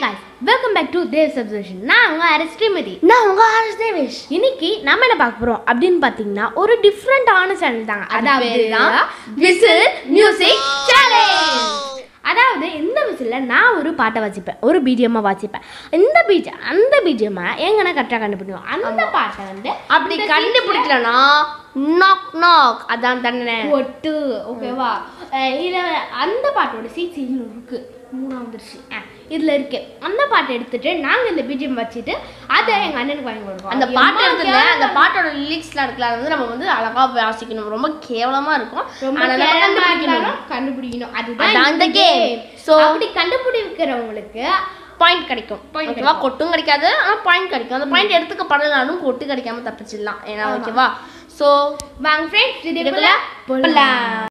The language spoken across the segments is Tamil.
guys welcome back to Dev subscription நான் உங்க அரஸ் ஸ்ரீமதி நான் உங்க ஆர்எஸ் தேவேஷ் இன்னைக்கு நம்ம என்ன பார்க்க போறோம் அப்படின்னு பார்த்தீங்கன்னா ஒரு டிஃப்ரெண்டான சேனல் தாங்க அதாவது பேருதான் விசில் மியூசிக் சேலஞ்ச் அதாவது இந்த விசிலில் நான் ஒரு பாட்டை வாசிப்பேன் ஒரு பிஜிஎம்மாக வாசிப்பேன் இந்த பீஜ அந்த பிஜிஎம்மை எங்கன்னா கரெக்டாக கண்டுபிடிக்கும் அந்த பாட்டை வந்து அப்படி கண்டுபிடிக்கலனா நாக் நாக் அதான் தண்டனை ஒட்டு ஓகேவா இதில் அந்த பாட்டோட சீட் இதில் இருக்கு மூணாவது வந்துருச்சு இதில் இருக்கு அந்த பாட்டை எடுத்துட்டு நாங்கள் இந்த பிஜிஎம் வச்சுட்டு அதை எங்கள் அண்ணனுக்கு வாங்கி கொடுப்போம் அந்த பாட்டு எம்மா எடுத்துல கேவலம். அந்த பாட்டோட லிரிக்ஸ்லாம் இருக்குல்ல அது வந்து நம்ம வந்து அழகா வாசிக்கணும் ரொம்ப கேவலமா இருக்கும் ரொம்ப ஆனா நம்ம கேவலமா கண்டுபிடிக்கணும் இருந்தாலும் கண்டுபிடிக்கணும் அதுதான் அதான் இந்த இந்த game. game. So- அப்படி கண்டுபிடிக்கிறவங்களுக்கு பாயிண்ட் கிடைக்கும் Point ஓகேவா கொட்டும் கிடைக்காது ஆனா பாயிண்ட் கிடைக்கும் அந்த பாயிண்ட் எடுத்துக்கப்படலாலும் கொட்டு கிடைக்காம தப்பிச்சிடலாம் ஏன்னா ஆமா. ஓகேவா சோ வாங்க ஃப்ரெண்ட்ஸ் இதுக்குள்ள இதுக்குள்ள போலாம்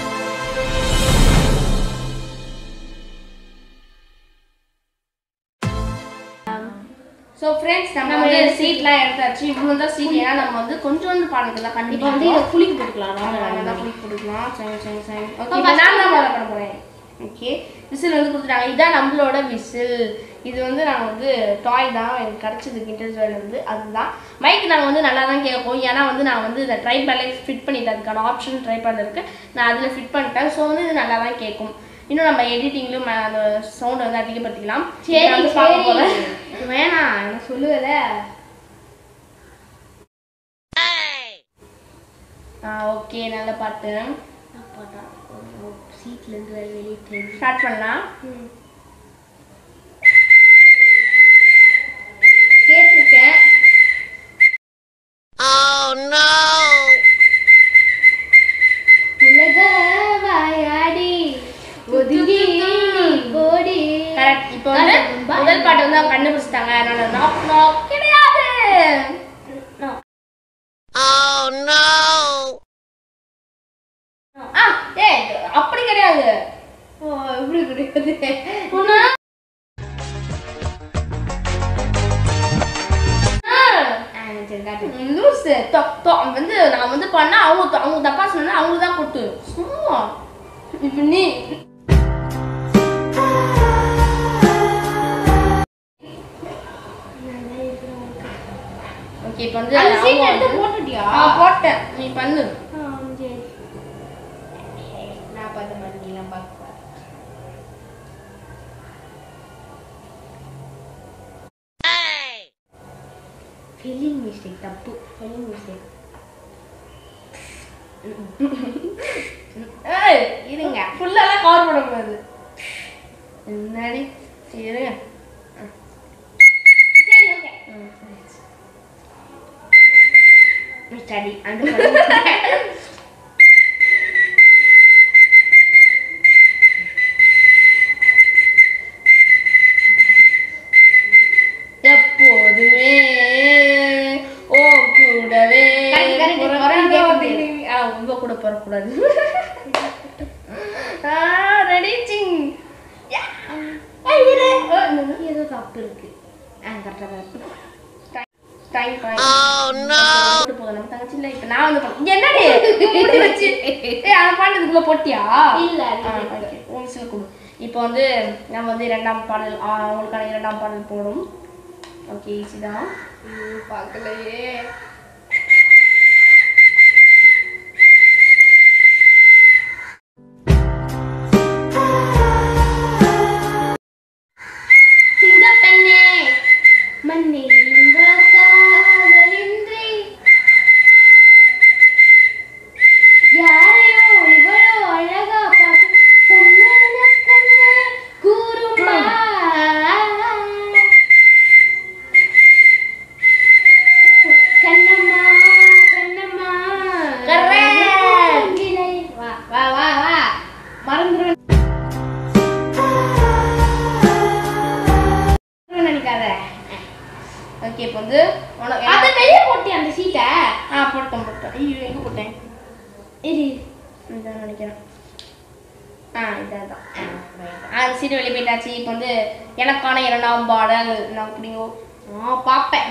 ஸோ ஃப்ரெண்ட்ஸ் நம்ம நம்ம வந்து எடுத்து- சீட்லாம் எடுத்தாச்சு இவ்வளோ தான் சீட் ஏன்னா நம்ம வந்து கொஞ்சோண்டு பாடல்கள் தான் இப்போ வந்து இதை கண்டிப்பாக புளிக்கு போட்டுக்கலாம் நல்லா புளி போட்டுக்கலாம் சரி சரி சரி ஓகே இப்போ இப்போ first நான் தான் முதல்ல பண்ண போகிறேன் ஓகே விசில் வந்து கொடுத்துட்டாங்க இதான் நம்மளோட விசில் இது வந்து நாங்கள் வந்து டாய் தான் எனக்கு கிடச்சிது கிண்டர் வந்து அதுதான் மைக் நாங்கள் வந்து நல்லா தான் கேட்போம் ஏன்னா வந்து நான் வந்து இந்த ட்ரை பேலன்ஸ் ஃபிட் பண்ணிட்டேன் அதுக்கான ஆப்ஷன் ட்ரை பேட் இருக்குது நான் அதில் ஃபிட் பண்ணிட்டேன் ஸோ வந்து இது நல்லா தான் கேட்கும் இன்னும் நம்ம எடிட்டிங்லையும் அந்த சவுண்டை வந்து அதிகப்படுத்திக்கலாம் சரி நான் வந்து பார்க்க சரி போறேன். வேணாம் நான் சொல்லுவல ஆ ஓகே நல்ல பாட்டு சீட்ல இருந்து வேற வெளியே தெரியும் ஸ்டார்ட் பண்ணலாம் கேட்டிருக்கேன் உலக வாயாடி ஒதுங்கி நீ போடி கரெக்ட் இப்போ வந்து Bye. முதல் பாட்டு வந்து அவங்க கண்டுபிடிச்சிட்டாங்க அதனால நாக் நாக் கிடையாது ஆ ஏய் அப்படி கிடையாது ஓ எப்படி கிடையாது ஒண்ணு ஆ, சரி காட்டு லூசு தப்பா வந்து நான் வந்து பண்ணா அவங்க த- அவங்க தப்பா சொன்னா அவங்களுக்கு தான் கொட்டு சும்மா இப்போ நீ ஓகே இப்போ வந்து அந்த சீட் அவங்க எடுத்து வந்து- போட்டுட்டியா ஆ போட்டேன் நீ பண்ணு ஆ, சரி நான் பார்த்த மாதிரி நீலாம் பார்க்க ஃபெல்லிங் மிஸ்டேக் தப்பு ஃபெல்லிங் மிஸ்டேக் ஏய் இருங்க ஃபுல்லாலாம் கவர் பண்ணக்கூடாது என்னடி சரி, இருங்க சரி ஓகே ஸ்டடி அந்த எப்போதுமே ஓ கூடவே Correct, correct. பிறந்ததோ குரல் கேட்க திடீர். ஆ, உங்க கூட பிறக்கூடாது ஆ ரெடி சிங் ஏதோ தப்பு இருக்கு ஆ கரெக்டாக தான் இருக்கு டைம் டைம் போட்டு போதும் நம்ம தங்கச்சி இல்ல இப்ப நான் வந்து பண்ண- என்னடி முடி வச்சு ஏய் அந்த பாட்டு இதுக்குள்ள போட்டியா இல்ல, அது ஆ, இருக்கு. okay. ஒரு சில கொடு இப்போ வந்து நம்ம வந்து இரண்டாம் பாடல் ஆ, உங்களுக்கான இரண்டாம் பாடல் போடும் ஓகே ஈஸி தான் பார்க்கலையே சிங்கப்பெண்ணே மண்ணில் உங்கள் காதலின்றி யாரையோ இவளோ அழகா பார்த்து கண்ணான கண்ணே கூறுமா கண்ணம்மா கண்ணம்மா Correct. கிளை. வா வா வா வா மறந்துருவேன் நினைக்காத ஓகே இப்போ வந்து உனக்கு அத வெளிய போட்டி அந்த சீட்டை ஆ போட்டேன் போட்டேன் ஐயோ எங்க போட்டேன் இரு இதான் நினைக்கிறேன் ஆ இதான் தான் ஆ சீட்டு வெளியே போயிட்டாச்சு இப்போ வந்து எனக்கான இரண்டாம் பாடல் நான் பிடிங்கோ ஆ பாப்பேன்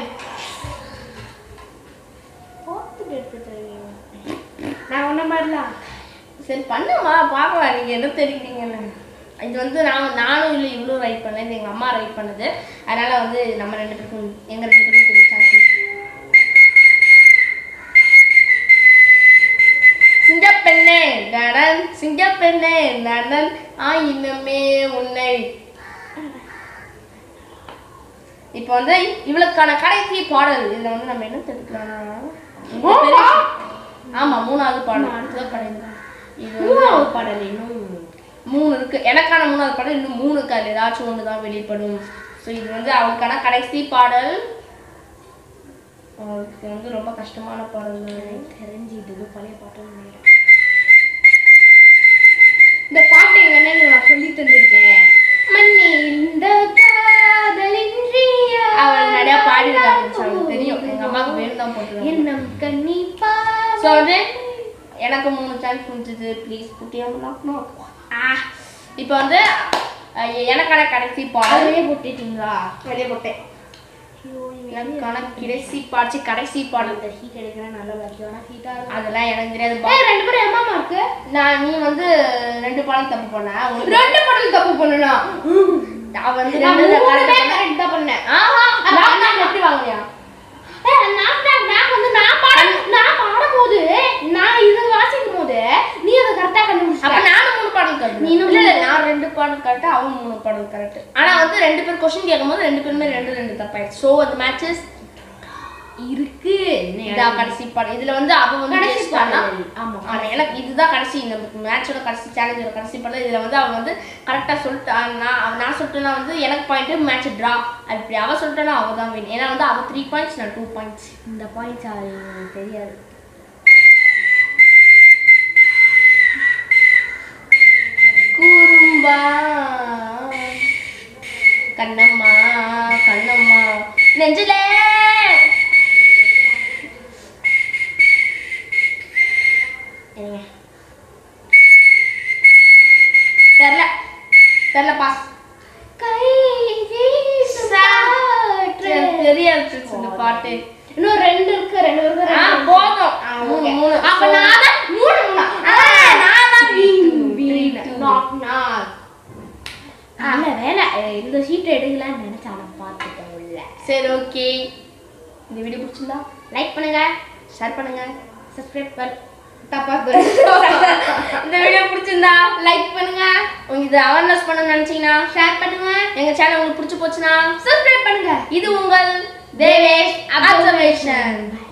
பார்த்துட்டு எடுத்து தருவீங்க நான் ஒன்ன மாதிரிலாம் சரி பண்ணுமா பார்க்கலாம் நீங்கள் என்ன தெரிவிக்கிறீங்கன்னு இது வந்து நான் நானும் இல்லை இவ்வளோ ரைட் பண்ணல இது எங்கள் அம்மா அம்மா ரைட் பண்ணது அதனால வந்து நம்ம ரெண்டு பேருக்கும் எங்க ரெண்டு பேருக்கும் கொஞ்சம் சான்ஸ் சிங்கப்பெண்ணே நடன் சிங்கப்பெண்ணே நடன் ஆயினமே உன்னை இப்போ வந்து இவளுக்கான கடைசி பாடல் இதுல வந்து நம்ம என்ன தெரிஞ்சுக்கலாம்னா இந்த பெரிய விஷயம். ஆமா மூணாவது பாடல் அடுத்தது பாடல் இது வந்து மூணாவது பாடல் இன்னும் மூணு இருக்கு எனக்கான மூணாவது பாடல் இன்னும் மூணு இருக்கு அதுல ஏதாச்சும் ஒன்று தான் வெளிப்படும் ஸோ இது வந்து அவளுக்கான கடைசி பாடல் அவளுக்கு வந்து ரொம்ப கஷ்டமான பாடல் தான். தெரிஞ்சுட்டு பழைய பாட்டு இந்த பாட்டு எங்க அண்ணனுக்கு நான் சொல்லி தந்திருக்கேன் மண்ணே இந்த காதலின்றி அவள் நிறைய பாடிருக்காங்க அவளுக்கு தெரியும் எங்க அம்மாவுக்கு வேணும் தான் போட்டுருக்காங்க எண்ணம் கண்ணி ஸோ வந்து எனக்கு மூணு சான்ஸ் முடிஞ்சது ப்ளீஸ் குட்டியாக ஆ இப்போ வந்து அஹ், எனக்கான கடைசி பாடல் அதுலயே போட்டுட்டீங்களா வெளியே போட்டேன் எனக்கான கடைசி பாட்சி கடைசி பாடல் இந்த ஹீட் எடுக்கிற நல்ல பாக்கியம் ஹீட்டா இருக்கும் அதெல்லாம் எனக்கு தெரியாது பா. ஏய், ரெண்டு பேரும் எம்மா இருக்கு நான் நீ வந்து ரெண்டு பாடல் தப்பு பண்ண உனக்கு- ரெண்டு பாடல் தப்பு பண்ணுனா அவ வந்து நான் ரெண்டு மூணுமே correct பண்ண. கரெக்ட் தான் பண்ணேன் ஆஹா நான் நான் எப்படி வாங்குறியா ஏய், நான் நான் நான் வந்து நான் பாட நான் பாடும்போது நான் இது வாசிக்கும் போது நீ அதை கரெக்டா அப்ப கண்டுபிடிச்ச நானும் மூணு பாடல் கரெக்ட் நீனும் இல்ல இல்ல நான் ரெண்டு பாடல் கரெக்ட் அவன் மூணு பாடல் கரெக்ட் ஆனா வந்து ரெண்டு பேர் கொஸ்டின் கேட்கும்போது ரெண்டு பேருமே ரெண்டு ரெண்டு தப்பாயிடுச்சு ஸோ அந்த மேட்சஸ் இருக்கு இதான் கடைசி பாடல் இதுல வந்து அவ வந்து கடைசி guess பண்ணா. பாடல். ஆமா. ஆமா எனக்கு இதுதான் கடைசி இந்த மேட்சோட கடைசி சேலஞ்சோட கடைசி பாடல் இதுல வந்து அவ வந்து கரெக்டா சொல்லிட்டா நான் அவ- நான் சொல்லிட்டேன்னா வந்து எனக்கு பாயிண்ட் மேட்ச் ட்ரா அப்படி அவ சொல்லிட்டேன்னா அவ தான் win ஏன்னா வந்து அவ த்ரீ பாயிண்ட்ஸ் நான் டூ பாயிண்ட்ஸ் இந்த பாயிண்ட்ஸ் எனக்கு தெரியாது குறும்பா கண்ணம்மா கண்ணம்மா நெஞ்சிலே இருங்க. தெரியல தெரியல பாஸ் கை வீசாற்று. தெரியாது இந்த பாட்டு இன்னும் ரெண்டு இருக்கு ரெண்டு இருக்கு ஆ ரெண்டு போதும் ஆ, மூணு okay. மூணு அப்ப நான் தான் மூணு மூணா ஆ, நான் தான் வீண், வீண், வீண், வீண். knock, knock. நல்ல வேலை அஹ் இந்த ஷீட் எடுக்கலாம்னு நினைச்சா நான் பார்த்துட்டேன் உள்ள சரி ஓகே இந்த வீடியோ பிடிச்சிருந்தா லைக் பண்ணுங்க ஷேர் பண்ணுங்க சப்ஸ்கிரைப் பண்ண தப்பா இந்த வீடியோ பிடிச்சிருந்தா லைக் பண்ணுங்க உங்களுக்கு இது அவேர்னஸ் பண்ணணும்னு நினைச்சீங்கன்னா ஷேர் பண்ணுங்க எங்க சேனல் உங்களுக்கு பிடிச்சி போச்சுன்னா சப்ஸ்கிரைப் பண்ணுங்க இது உங்கள் தேவேஷ் அப்சர்வேஷன்